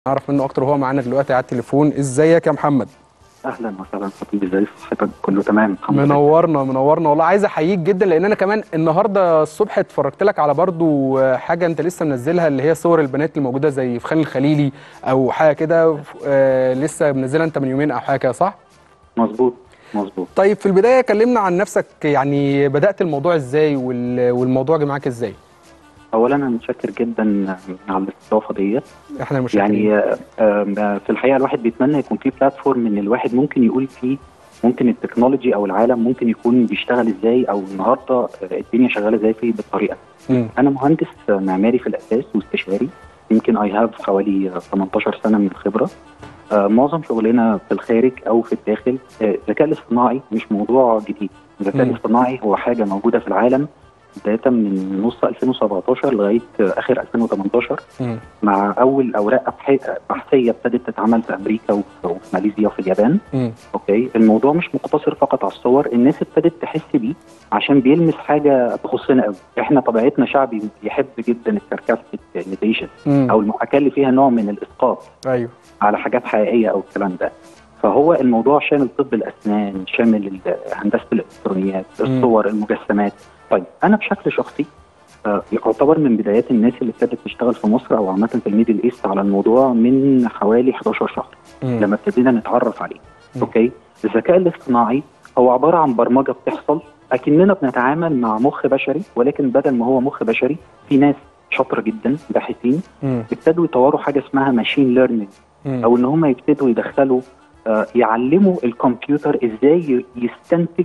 نعرف منه اكتر وهو معانا دلوقتي على التليفون ازيك يا محمد اهلا وسهلا حبيبي ازي صحتك كله تمام الحمد لله منورنا منورنا والله عايز احييك جدا لان انا كمان النهارده الصبح اتفرجت لك على برضو حاجه انت لسه منزلها اللي هي صور البنات الموجوده زي في خان الخليلي او حاجه كده آه لسه منزلها انت من يومين او حاجه كده صح مظبوط مظبوط طيب في البدايه كلمنا عن نفسك يعني بدات الموضوع ازاي وال- والموضوع جه معاك ازاي اولا انا متشكر جدا على الاستضافه ديت احنا مش يعني آه، آه، في الحقيقه الواحد بيتمنى يكون في بلاتفورم ان الواحد ممكن يقول فيه ممكن التكنولوجي او العالم ممكن يكون بيشتغل ازاي او النهارده آه، الدنيا شغاله ازاي فيه بالطريقه مم. انا مهندس معماري في الاساس واستشاري يمكن اي هاف حوالي 18 سنه من الخبره آه، معظم شغلنا في الخارج او في الداخل آه، الذكاء الاصطناعي مش موضوع جديد الذكاء مم. الاصطناعي هو حاجه موجوده في العالم بدايه من نص 2017 لغايه آه، اخر 2018 مم. مع اول اوراق أبح- بحثيه ابتدت تتعمل في امريكا وفي وفي ماليزيا وفي اليابان مم. اوكي الموضوع مش مقتصر فقط على الصور الناس ابتدت تحس بيه عشان بيلمس حاجه تخصنا قوي احنا طبيعتنا شعبي يحب جدا الساركاستيك ايميتيشن مم. او المحاكاه اللي فيها نوع من الاسقاط ايوه على حاجات حقيقيه او الكلام ده فهو الموضوع شامل طب الاسنان شامل ال- هندسه الالكترونيات مم. الصور المجسمات طيب انا بشكل شخصي آه، يعتبر من بدايات الناس اللي ابتدت تشتغل في مصر او عامه في الميدل ايست على الموضوع من حوالي 11 شهر مم. لما ابتدينا نتعرف عليه مم. اوكي الذكاء الاصطناعي هو عباره عن برمجه بتحصل اكننا بنتعامل مع مخ بشري ولكن بدل ما هو مخ بشري في ناس شاطره جدا باحثين مم. ابتدوا يطوروا حاجه اسمها ماشين ليرنينج مم. او ان هم يبتدوا يدخلوا آه، يعلموا الكمبيوتر ازاي ي- يستنتج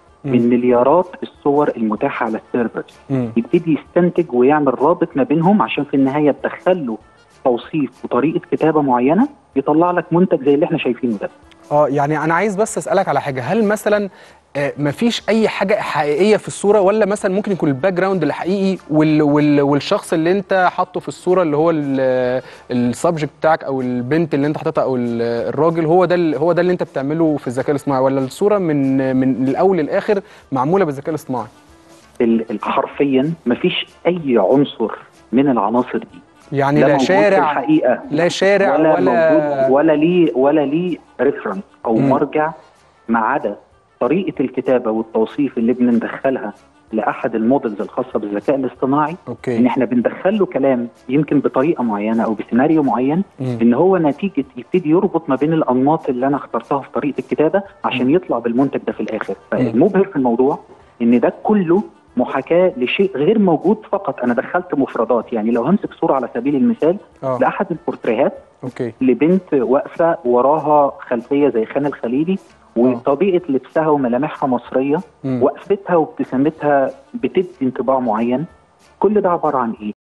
من مليارات الصور المتاحه على السيرفرز مم. يبتدي يستنتج ويعمل رابط ما بينهم عشان في النهايه تدخل له توصيف وطريقه كتابه معينه يطلع لك منتج زي اللي احنا شايفينه ده اه يعني انا عايز بس اسالك على حاجه هل مثلا آه، مفيش اي حاجه حقيقيه في الصوره ولا مثلا ممكن يكون الباك جراوند الحقيقي وال وال والشخص اللي انت حاطه في الصوره اللي هو السبجكت بتاعك او البنت اللي انت حاططها او ال- الراجل هو ده ال- هو ده اللي انت بتعمله في الذكاء الاصطناعي ولا الصوره من من الاول للاخر معموله بالذكاء الاصطناعي ال- ال- حرفيا مفيش اي عنصر من العناصر دي يعني لا لا موجود في شارع الحقيقه لا شارع ولا, ولا, موجود ولا ليه ولا ليه ريفرنس او مم. مرجع ما عدا طريقه الكتابه والتوصيف اللي بندخلها لاحد المودلز الخاصه بالذكاء الاصطناعي ان اوكي احنا بندخل له كلام يمكن بطريقه معينه او بسيناريو معين مم. ان هو نتيجه يبتدي يربط ما بين الانماط اللي انا اخترتها في طريقه الكتابه عشان يطلع بالمنتج ده في الاخر فالمبهر في الموضوع ان ده كله محاكاه لشيء غير موجود فقط انا دخلت مفردات يعني لو همسك صوره على سبيل المثال اه لاحد البورتريهات اوكي لبنت واقفه وراها خلفيه زي خان الخليلي وطبيعه لبسها وملامحها مصريه مم. وقفتها وابتسامتها بتدي انطباع معين كل ده عباره عن ايه؟